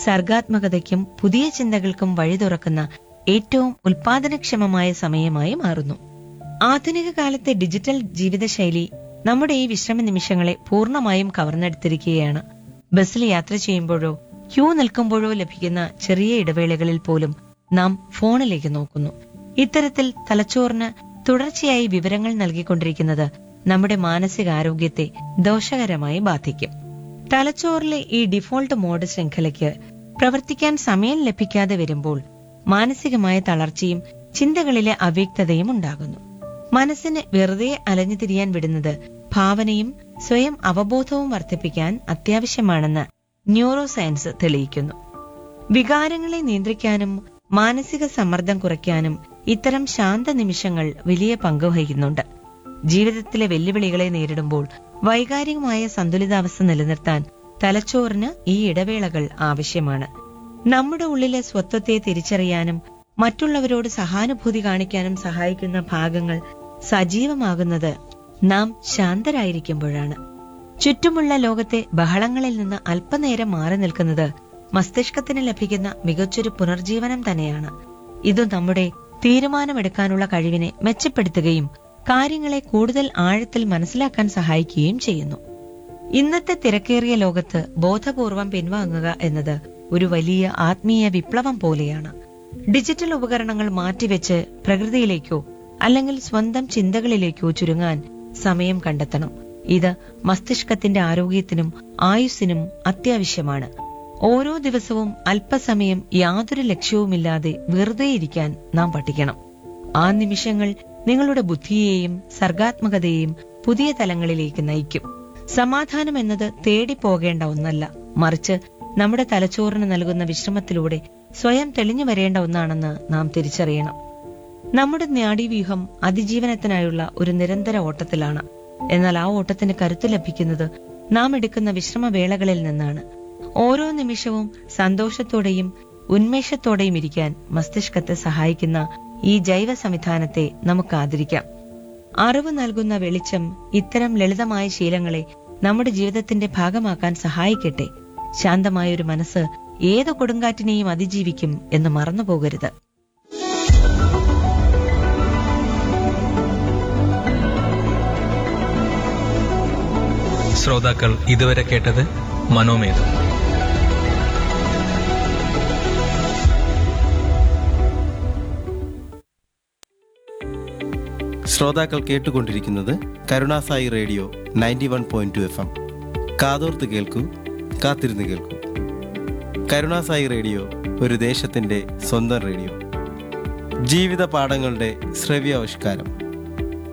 സർഗാത്മകതയ്ക്കും പുതിയ ചിന്തകൾക്കും വഴി തുറക്കുന്ന ഏറ്റവും ഉൽപാദനക്ഷമമായ സമയമായി മാറുന്നു ആധുനിക കാലത്തെ ഡിജിറ്റൽ ജീവിതശൈലി നമ്മുടെ ഈ വിശ്രമ നിമിഷങ്ങളെ പൂർണ്ണമായും കവർന്നെടുത്തിരിക്കുകയാണ് ബസ്സിൽ യാത്ര ചെയ്യുമ്പോഴോ ക്യൂ നിൽക്കുമ്പോഴോ ലഭിക്കുന്ന ചെറിയ ഇടവേളകളിൽ പോലും നാം ഫോണിലേക്ക് നോക്കുന്നു ഇത്തരത്തിൽ തലച്ചോറിന് തുടർച്ചയായി വിവരങ്ങൾ നൽകിക്കൊണ്ടിരിക്കുന്നത് നമ്മുടെ മാനസികാരോഗ്യത്തെ ദോഷകരമായി ബാധിക്കും തലച്ചോറിലെ ഈ ഡിഫോൾട്ട് മോഡ് ശൃംഖലയ്ക്ക് പ്രവർത്തിക്കാൻ സമയം ലഭിക്കാതെ വരുമ്പോൾ മാനസികമായ തളർച്ചയും ചിന്തകളിലെ അവ്യക്തതയും ഉണ്ടാകുന്നു മനസ്സിന് വെറുതെ അലഞ്ഞു തിരിയാൻ വിടുന്നത് ഭാവനയും സ്വയം അവബോധവും വർദ്ധിപ്പിക്കാൻ അത്യാവശ്യമാണെന്ന് ന്യൂറോ സയൻസ് തെളിയിക്കുന്നു വികാരങ്ങളെ നിയന്ത്രിക്കാനും മാനസിക സമ്മർദ്ദം കുറയ്ക്കാനും ഇത്തരം ശാന്ത നിമിഷങ്ങൾ വലിയ പങ്ക് വഹിക്കുന്നുണ്ട് ജീവിതത്തിലെ വെല്ലുവിളികളെ നേരിടുമ്പോൾ വൈകാരികമായ സന്തുലിതാവസ്ഥ നിലനിർത്താൻ തലച്ചോറിന് ഈ ഇടവേളകൾ ആവശ്യമാണ് നമ്മുടെ ഉള്ളിലെ സ്വത്വത്തെ തിരിച്ചറിയാനും മറ്റുള്ളവരോട് സഹാനുഭൂതി കാണിക്കാനും സഹായിക്കുന്ന ഭാഗങ്ങൾ സജീവമാകുന്നത് നാം ശാന്തരായിരിക്കുമ്പോഴാണ് ചുറ്റുമുള്ള ലോകത്തെ ബഹളങ്ങളിൽ നിന്ന് അല്പനേരം മാറി നിൽക്കുന്നത് മസ്തിഷ്കത്തിന് ലഭിക്കുന്ന മികച്ചൊരു പുനർജീവനം തന്നെയാണ് ഇത് നമ്മുടെ തീരുമാനമെടുക്കാനുള്ള കഴിവിനെ മെച്ചപ്പെടുത്തുകയും കാര്യങ്ങളെ കൂടുതൽ ആഴത്തിൽ മനസ്സിലാക്കാൻ സഹായിക്കുകയും ചെയ്യുന്നു ഇന്നത്തെ തിരക്കേറിയ ലോകത്ത് ബോധപൂർവം പിൻവാങ്ങുക എന്നത് ഒരു വലിയ ആത്മീയ വിപ്ലവം പോലെയാണ് ഡിജിറ്റൽ ഉപകരണങ്ങൾ മാറ്റിവെച്ച് പ്രകൃതിയിലേക്കോ അല്ലെങ്കിൽ സ്വന്തം ചിന്തകളിലേക്കോ ചുരുങ്ങാൻ സമയം കണ്ടെത്തണം ഇത് മസ്തിഷ്കത്തിന്റെ ആരോഗ്യത്തിനും ആയുസ്സിനും അത്യാവശ്യമാണ് ഓരോ ദിവസവും അല്പസമയം യാതൊരു ലക്ഷ്യവുമില്ലാതെ വെറുതെ ഇരിക്കാൻ നാം പഠിക്കണം ആ നിമിഷങ്ങൾ നിങ്ങളുടെ ബുദ്ധിയെയും സർഗാത്മകതയെയും പുതിയ തലങ്ങളിലേക്ക് നയിക്കും സമാധാനം എന്നത് തേടി പോകേണ്ട ഒന്നല്ല മറിച്ച് നമ്മുടെ തലച്ചോറിന് നൽകുന്ന വിശ്രമത്തിലൂടെ സ്വയം തെളിഞ്ഞു വരേണ്ട ഒന്നാണെന്ന് നാം തിരിച്ചറിയണം നമ്മുടെ നാഡീവ്യൂഹം അതിജീവനത്തിനായുള്ള ഒരു നിരന്തര ഓട്ടത്തിലാണ് എന്നാൽ ആ ഓട്ടത്തിന് കരുത്ത് ലഭിക്കുന്നത് നാം എടുക്കുന്ന വിശ്രമവേളകളിൽ നിന്നാണ് ഓരോ നിമിഷവും സന്തോഷത്തോടെയും ഉന്മേഷത്തോടെയും ഇരിക്കാൻ മസ്തിഷ്കത്തെ സഹായിക്കുന്ന ഈ ജൈവ സംവിധാനത്തെ നമുക്ക് ആദരിക്കാം അറിവ് നൽകുന്ന വെളിച്ചം ഇത്തരം ലളിതമായ ശീലങ്ങളെ നമ്മുടെ ജീവിതത്തിന്റെ ഭാഗമാക്കാൻ സഹായിക്കട്ടെ ശാന്തമായ ഒരു മനസ്സ് ഏത് കൊടുങ്കാറ്റിനെയും അതിജീവിക്കും എന്ന് മറന്നുപോകരുത് ശ്രോതാക്കൾ ഇതുവരെ കേട്ടത് മനോമേധം ശ്രോതാക്കൾ കേട്ടുകൊണ്ടിരിക്കുന്നത് കരുണാസായി radio ninety one point two F M കാതോർത്ത് കേൾക്കൂ കാത്തിരുന്ന് കേൾക്കൂ കരുണാസായി റേഡിയോ ഒരു ദേശത്തിൻ്റെ സ്വന്തം റേഡിയോ ജീവിത പാഠങ്ങളുടെ ശ്രവ്യാവിഷ്കാരം